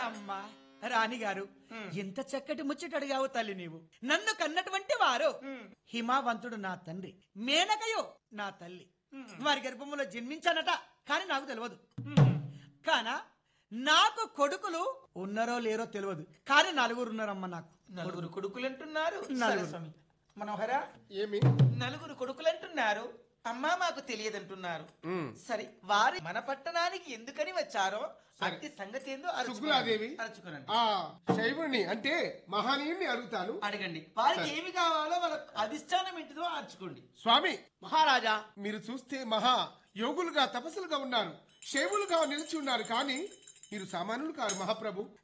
అమ్మా రాణిగారు ఎంత చక్కటి ముచ్చట అడిగావు తల్లి నీవు నన్ను కన్నటువంటి వారు హిమావంతుడు నా తండ్రి మేనకయో నా తల్లి వారి గర్భములో జన్మించానట కానీ నాకు తెలియదు కానా నాకు కొడుకులు ఉన్నారో లేరో తెలియదు కానీ నలుగురు ఉన్నారమ్మా నాకు నలుగురు కొడుకులు అంటున్నారు నలుగురు. సరే స్వామి మనోహర ఏమి నలుగురు కొడుకులు అంటున్నారు అమ్మా మాకు తెలియదంటున్నారు సరే వారి మన పట్టణానికి ఎందుకని వచ్చారో అట్టి సంగతి ఏందో అరుచుకోనండి. సుగ్గులాదేవి అరుచుకోనండి ఆ శైవుని అంటే మహనీయుని అడుగుతాను అడగండి వారికి ఏమి కావాలో వాళ్ళ అధిష్టానం ఏంటిదో అర్చుకోండి స్వామి మహారాజా మీరు చూస్తే మహా యోగులుగా తపస్సులుగా ఉన్నారు శైవులుగా నిలిచి ఉన్నారు కానీ మీరు సామాన్యులు కారు మహాప్రభు